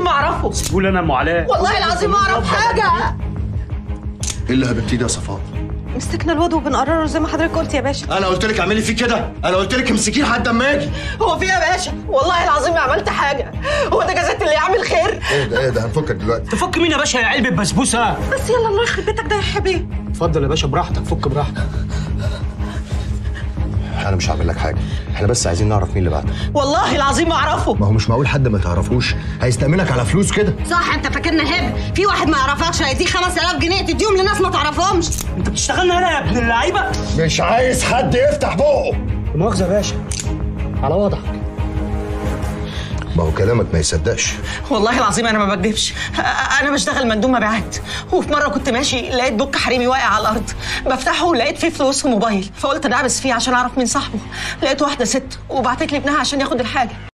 ما اعرفه قول انا ام علاء والله العظيم ما اعرف حاجه ايه اللي هببتيه ده يا صفاء مسكنا الواد وبنقرره زي ما حضرتك قلت يا باشا انا قلت لك اعملي فيه كده انا قلت لك امسكيه لحد اما اجي هو في إيه يا باشا والله العظيم ما عملت حاجه هو ده جزات اللي يعمل خير ايه ده ايه ده هنفكك دلوقتي تفك مين يا باشا يا علبه بسبوسه بس يلا الله يخرب بيتك ده يا حبيبي اتفضل يا باشا براحتك فك براحتك انا مش هعمل لك حاجه احنا بس عايزين نعرف مين اللي بعتك والله العظيم ما اعرفه ما هو مش معقول حد ما تعرفوش هيستأمنك على فلوس كده صح انت فاكرنا هب في واحد ما يعرفكش هيديك 5000 جنيه تديهم لناس ما تعرفهمش انت بتشتغلنا هنا يا ابن اللعيبه مش عايز حد يفتح بقه مؤاخذه يا باشا على وضعك ما هو كلامك ما يصدقش والله العظيم انا ما بكذبش أ- انا بشتغل مندوب مبيعات وفي مره كنت ماشي لقيت دوك حريمي واقع على الارض بفتحه ولقيت فيه فلوس وموبايل فقلت ادعبس فيه عشان اعرف مين صاحبه لقيت واحده ست وبعتت لي ابنها عشان ياخد الحاجه